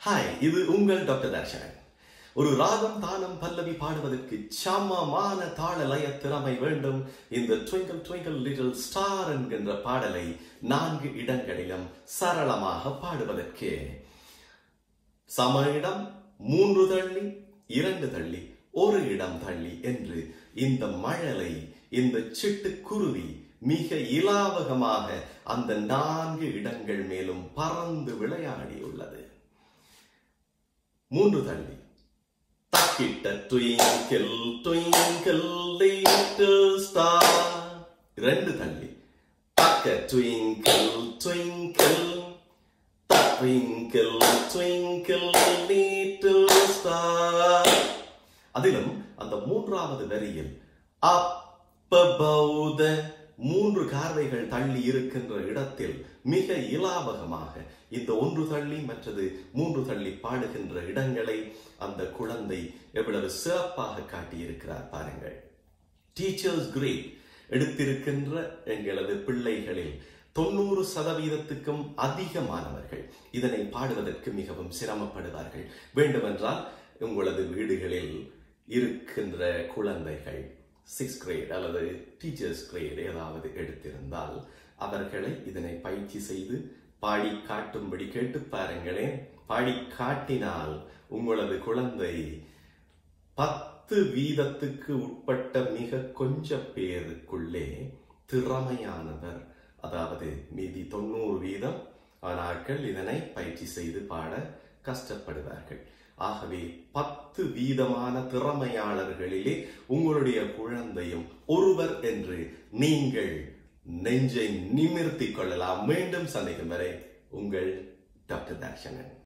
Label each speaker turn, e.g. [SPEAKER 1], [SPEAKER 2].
[SPEAKER 1] hi இது உங்கள் doctor Darshan ஒரு ராகம் தானம் பல்லவி பாடுவதற்கு சமமான தாள லய திறமை வேண்டும் இந்த ட்விங்கிள் ட்விங்கிள் லிட்டில் ஸ்டார் என்கின்ற பாடலை நான்கு இடங்களிலும் சரளமாக பாடுவதற்கு சம இடம் மூன்று தள்ளி இரண்டு தள்ளி ஒரு இடம் தள்ளி என்று இந்த மழலை இந்த சிட்டுக்குருவி மிக இலாவகமாக அந்த நான்கு இடங்கள் மேலும் பறந்து விளையாடியுள்ளது மூன்று தள்ளி தக்கிட்ட ட்விங்கிள் ட்விங்கிள் லிட்டில் ஸ்டார் ரெண்டு தள்ளி தக்க twinkle twinkle twinkle twinkle little star அதிலும் அந்த மூன்றாவது வரியில் up above the மூன்று கார்வைகள் தள்ளி இருக்கின்ற இடத்தில் மிக இலாவகமாக இந்த ஒன்று தள்ளி மற்றது மூன்று தள்ளி பாடுகின்ற இடங்களை அந்த குழந்தை எவ்வளவு சிறப்பாக காட்டியிருக்கிறார் பாருங்கள் டீச்சர்ஸ் கிரேட் எடுத்திருக்கின்ற எங்களது பிள்ளைகளில் தொண்ணூறு சதவீதத்துக்கும் அதிகமானவர்கள் இதனை பாடுவதற்கு மிகவும் சிரமப்படுவார்கள் வேண்டுமென்றால் உங்களது வீடுகளில் இருக்கின்ற குழந்தைகள் சிக்ஸ் கிரேட் அல்லது டீச்சர்ஸ் கிரேட் ஏதாவது எடுத்திருந்தால் அவர்களை இதனை பயிற்சி செய்து பாடி காட்டும்படி கேட்டு பாருங்களேன் பாடி காட்டினால் உங்களது குழந்தை பத்து வீதத்துக்கு உட்பட்ட மிக கொஞ்ச பேருக்குள்ளே திறமையானவர் அதாவது மீதி தொண்ணூறு வீதம் ஆனாக்கள் இதனை பயிற்சி செய்து பாட கஷ்டப்படுவார்கள் ஆகவே பத்து வீதமான திறமையாளர்களிலே உங்களுடைய குழந்தையும் ஒருவர் என்று நீங்கள் நெஞ்சை நிமிர்த்திக் கொள்ளலாம் மீண்டும் சந்திக்கும் வரை உங்கள் டாக்டர் தர்ஷனன்